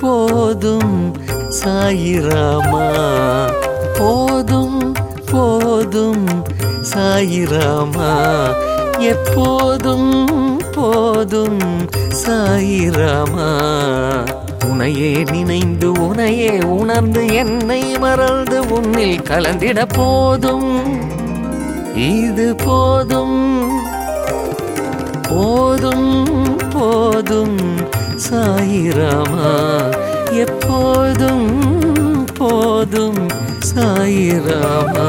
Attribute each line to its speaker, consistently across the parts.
Speaker 1: போதும் சாயிராமா போதும் போதும் சாயிராமா எப்போதும் போதும் சாயிராமா உனையே நினைந்து உனையே உணர்ந்து என்னை மறந்து உன்னில் கலந்திட போதும் இது போதும் போதும் போதும் சாயிராமா எப்போதும் போதும் சாயிராமா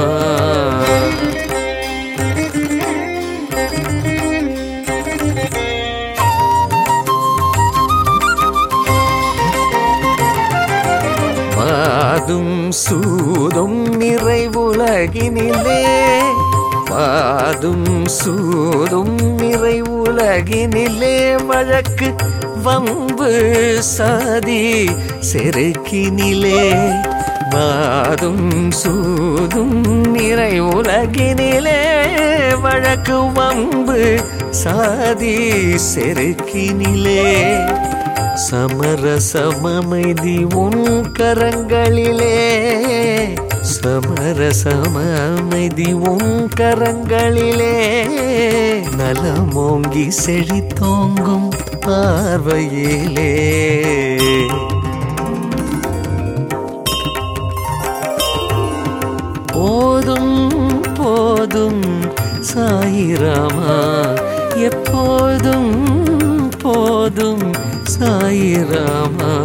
Speaker 1: பாதும் சூதும் நிறைவுலகினிலே பாதும் சூதும் நிறைவுலகினிலே வழக்கு வம்பு சாதி செருக்கினிலே வாதும் சூதும் நிறைவுலகினிலே வழக்கு வம்பு சாதி செருக்கினிலே சமரசமமைதி உன் கரங்களிலே சமரசமமைதி உன் கரங்களிலே நலமோங்கி செழித்தோங்கும் பார்வையிலே போதும் போதும் சாயிராமா எப்போதும் போதும் சாயிராமா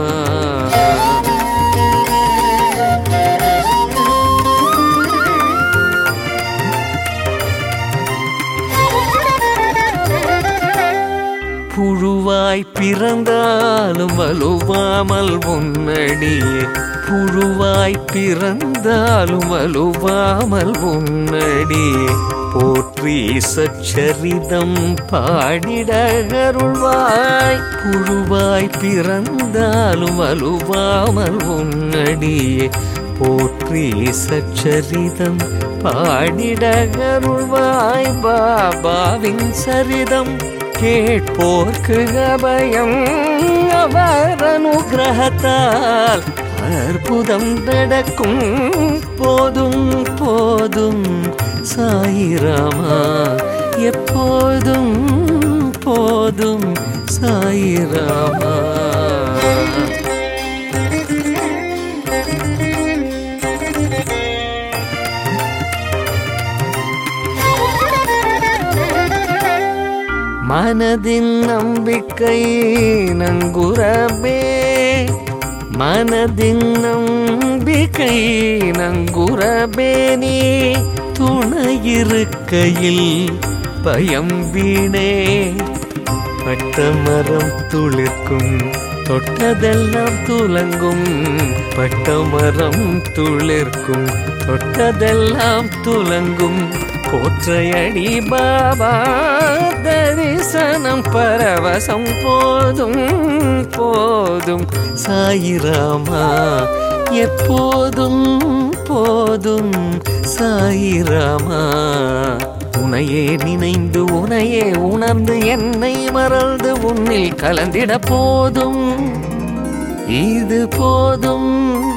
Speaker 1: புழுவாய் பிறந்தாலும் வலுவாமல் முன்னடியே புழுவாய் பிறந்தாலும் வலுவாமல் முன்னடியே போற்றி சச்சரிதம் பாடிட அருள்வாய் புழுவாய் பிறந்தாலும் வலுவாமல் முன்னடியே போற்றி சச்சரிதம் பாடிட அருள்வாய் பாபாவின் சரிதம் கேட்போர்க்கு அபயம் அவர் அனுகிரகத்தால் அற்புதம் நடக்கும் போதும் போதும் சாயிராமா எப்போதும் போதும் சாயிராமா மனதின் நம்பிக்கை நங்குரபே மனதின் நம்பிக்கை நங்குரபே நீ துணையிருக்கையில் பயம் வீணே பட்டமரம் துளிர்க்கும் தொட்டதெல்லாம் துலங்கும் பட்டமரம் துளிர்க்கும் தொட்டதெல்லாம் துலங்கும் போற்றையடி பாபா தரிசனம் பரவசம் போதும் போதும் சாயிராமா எப்போதும் போதும் சாயிராமா உனையே நினைந்து உனையே உணர்ந்து என்னை மறந்து உன்னில் கலந்திட போதும் இது போதும்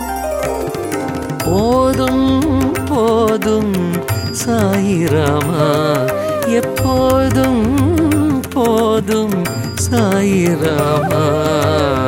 Speaker 1: போதும் போதும் சாயிராமா எப்போதும் போதும் சாயிராமா